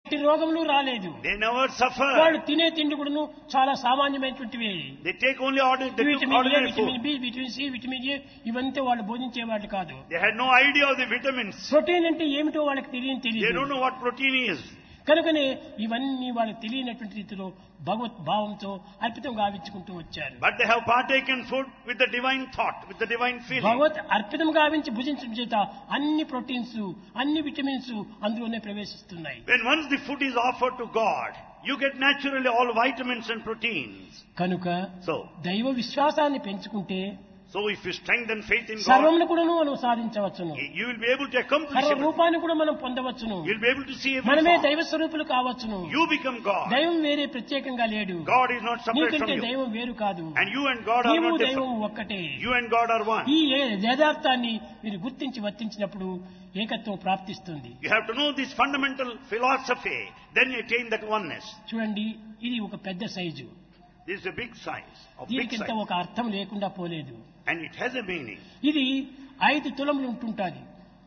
ఎట్టి రోగములు రాలేదు They never వాళ్ళు suffer. తినే తిండి కూడాను చాలా సామాన్యమైనటువంటివి They take only ordinary, they took vitamin A ordinary vitamin food. B vitamin C vitamin A ఇవంతా వాళ్ళు బోధించేవాళ్ళు కాదు They had no idea of the vitamins. Protein అంటే ఏమిటో వాళ్ళకి తెలియని They తెలియదు don't know what protein is. కనుకనే ఇవన్నీ వాళ్ళకి తెలియనటువంటి రీతిలో భగవత్ భావంతో అర్పితం గావించుకుంటూ వచ్చారు But they have partaken food with the divine thought, with the divine feeling. భగవత్ అర్పితం గావించి భుజించడం చేత అన్ని ప్రోటీన్స్ అన్ని విటమిన్స్ అందులోనే ప్రవేశిస్తున్నాయి When once the food is offered to God, you get naturally all vitamins and proteins. కనుక So, దైవ విశ్వాసాన్ని పెంచుకుంటే so if you strengthen faith in God, సర్వమును కూడాను మనం సాధించవచ్చును you will be able to accomplish సర్వ everything. రూపాన్ని కూడా మనం పొందవచ్చును You'll be able to see every మనమే form. దైవ స్వరూపులు కావచ్చును You become God. దైవం వేరే ప్రత్యేకంగా లేడు God is not separate from నీకంటే you. దైవం వేరు కాదు And you and God are నీవు not దైవం different. ఒక్కటే You and God are one. ఈ ఏ- యథార్థాన్ని మీరు గుర్తించి వర్తించినప్పుడు ఏకత్వం ప్రాప్తిస్తుంది You have to know this fundamental philosophy, then you attain that oneness. చూడండి ఇది ఒక పెద్ద size This is a big size, of big దీనికింత size. ఒక అర్థం లేకుండా పోలేదు And it has a meaning. ఇది ఐదు తులములు ఉంటుంటాది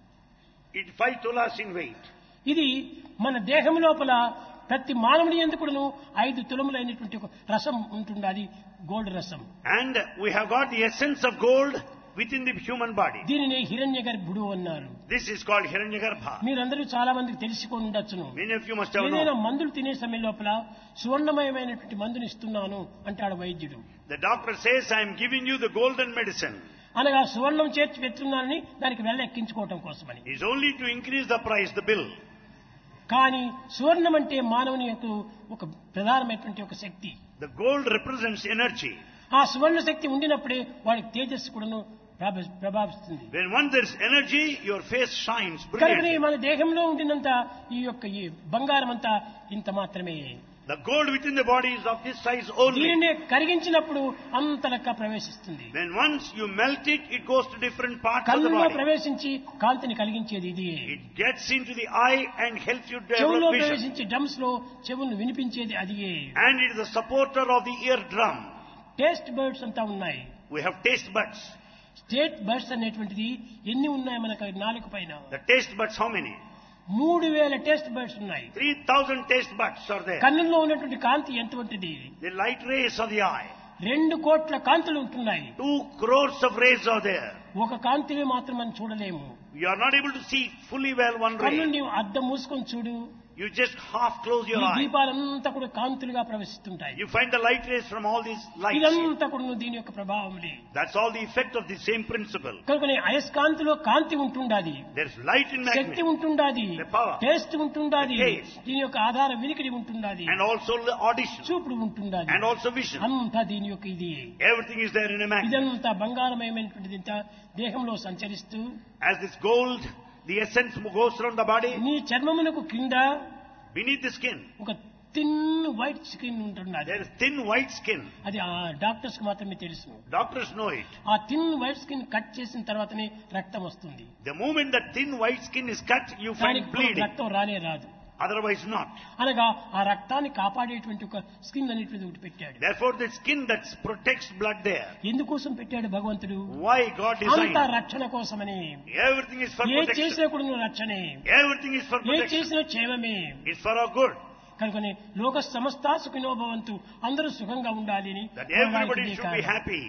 It five tulas in weight. ఇది మన దేహం లోపల ప్రతి మానవుని ఎందుకును ఐదు తులములైనటువంటి ఒక రసం ఉంటుండాలి గోల్డ్ రసం And we have got the essence of gold within the human body. దీనిని హిరణ్య గర్భుడు అన్నారు This is called Hiranyagarbha. మీరందరూ చాలా మందికి తెలుసుకొని ఉండొచ్చును Many of you must have ఏదైనా known. మందులు తినే సమయం లోపల సువర్ణమయమైనటువంటి మందుని ఇస్తున్నాను అంటాడు వైద్యుడు The doctor says, I am giving you the golden medicine. అనగా సువర్ణం చేర్చి పెట్టున్నానని దానికి వెళ్ళ ఎక్కించుకోవటం కోసమని It's only to increase the price, the bill. కానీ సువర్ణం అంటే మానవుని యొక్క ఒక ప్రధానమైనటువంటి ఒక శక్తి The gold represents energy. ఆ సువర్ణ శక్తి ఉండినప్పుడే వాడికి తేజస్సు కూడాను ప్రభ- ప్రభావిస్తుంది When once there's energy, your face shines కనుకనే brilliantly. మన దేహంలో ఉండినంత ఈ యొక్క ఈ బంగారం అంతా ఇంత మాత్రమే The gold within the body is of this size only. దీనినే కరిగించినప్పుడు అంత లెక్క ప్రవేశిస్తుంది When once you melt it, it goes to different parts of the కళ్ళులో body. ప్రవేశించి కాంతిని కలిగించేది ఇది It gets into the eye and helps you చెవులో develop vision. ప్రవేశించి డ్రమ్స్ లో చెవులను వినిపించేది అది And it is the supporter of the eardrum. Taste buds అంతా ఉన్నాయి We have taste buds. Taste buds అనేటువంటిది ఎన్ని ఉన్నాయి మనకు నాలుగు పైన The taste buds, how many? మూడు వేల టేస్ట్ బర్డ్స్ ఉన్నాయి 3,000 taste buds are there. కన్నుల్లో ఉన్నటువంటి కాంతి ఎంతటువంటిది The light rays of the eye. రెండు కోట్ల కాంతులు ఉంటున్నాయి Two crores of rays are there. ఒక కాంతిని మాత్రం మనం చూడలేము You are not able to see fully well one కన్ను ray. నీవు అద్దం మూసుకొని చూడు You just half close ఈ your eye. దీపాలంతా కూడా కాంతులుగా ప్రవేశిస్తుంటాయి You find the light rays from all these lights. ఇదంతా కూడా దీని యొక్క ప్రభావములే That's all the effect of the same principle. కనుక అయస్కాంతిలో కాంతి ఉంటుండాది There's light in శక్తి magnet ఉంటుండాది The power. టేస్ట్ ఉంటుండాది The taste. దీని యొక్క ఆధార వినికిడి ఉంటుండాది and also the audition చూపుడు ఉంటుండాది and also vision. అంతా దీని యొక్క ఇది Everything is there in a magnet. ఇదంతా బంగారమయమైనటువంటిది ఇంత దేహంలో సంచరిస్తూ As this gold, the essence goes around the body, నీ చర్మమునకు కింద beneath the skin, ఒక థిన్ వైట్ స్కిన్ ఉంటున్నది there is thin white skin. అది ఆ డాక్టర్స్ కి మాత్రమే తెలుసు Doctors know it. ఆ థిన్ వైట్ స్కిన్ కట్ చేసిన తర్వాతనే రక్తం వస్తుంది The moment that thin white skin is cut, you find దానికి bleeding. రక్తం రానే రాదు Otherwise not. అనగా ఆ రక్తాన్ని కాపాడేటువంటి ఒక స్కిన్ అనేటువంటి ఒకటి పెట్టాడు Therefore the skin that protects blood there. ఎందుకోసం పెట్టాడు భగవంతుడు Why God అంత designed? రక్షణ కోసమని Everything is for A protection. చేసినా కూడా నువ్వు రక్షణే Everything is for A protection. చేసినా క్షేమమే It's for our good. కనుకనే లోక సమస్త సుఖినోభవంతు అందరూ సుఖంగా ఉండాలి అని That భగవానుడికి everybody ఇదే should be కారణం. happy.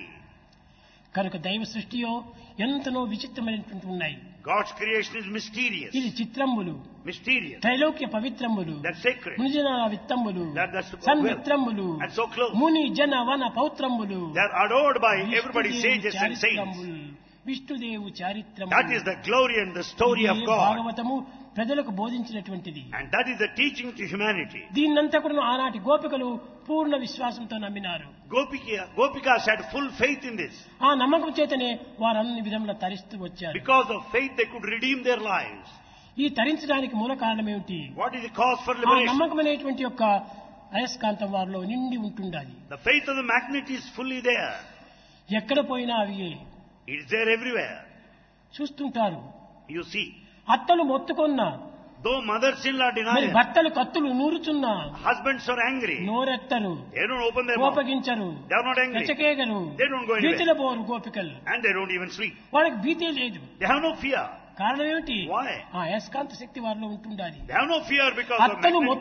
కనుక దైవ సృష్టియో ఎంతనో విచిత్రమైనటువంటి ఉన్నాయి God's creation is mysterious. ఇది చిత్రంబులు Mysterious. త్రైలోక్య పవిత్రంబులు That's sacred. మునిజన విత్తంబులు That- that's సన్మిత్రంబులు And so close. ముని జన వన పౌత్రంబులు They are adored by everybody, విష్ణుదేవు sages and saints. చారిత్రంబులు. విష్ణుదేవు చారిత్రం That is the glory and the story of God. భాగవతము ప్రజలకు బోధించినటువంటిది And that is the teaching to humanity. దీన్నంతా కూడా ఆనాటి గోపికలు పూర్ణ విశ్వాసంతో నమ్మినారు Gopika, Gopikas had full faith in this. ఆ నమ్మకం చేతనే వారు అన్ని విధంగా తరిస్తూ వచ్చారు Because of faith, they could redeem their lives. ఈ తరించడానికి మూల కారణం ఏమిటి What is the cause for ఆ liberation? నమ్మకం అనేటువంటి యొక్క అయస్కాంతం వారిలో నిండి ఉంటుండాలి The faith of the magnet is fully there. ఎక్కడ పోయినా అవి It is there everywhere. చూస్తుంటారు You see. అత్తలు మొత్తుకున్నా Though mothers-in-law deny మరి it, భర్తలు కత్తులు నూరుచున్నా husbands are angry. నోరెత్తరు They don't open their mouth. కోపగించరు They are not angry. రెచ్చకేగరు They don't go anywhere. భీతిలో పోరు గోపికలు And they don't even sleep. వాళ్ళకి భీతే లేదు They have no fear. కారణం ఏమిటి Why? ఆ అయస్కాంత శక్తి వారిలో ఉంటుండాలి They have no fear because of అత్తలు magnetic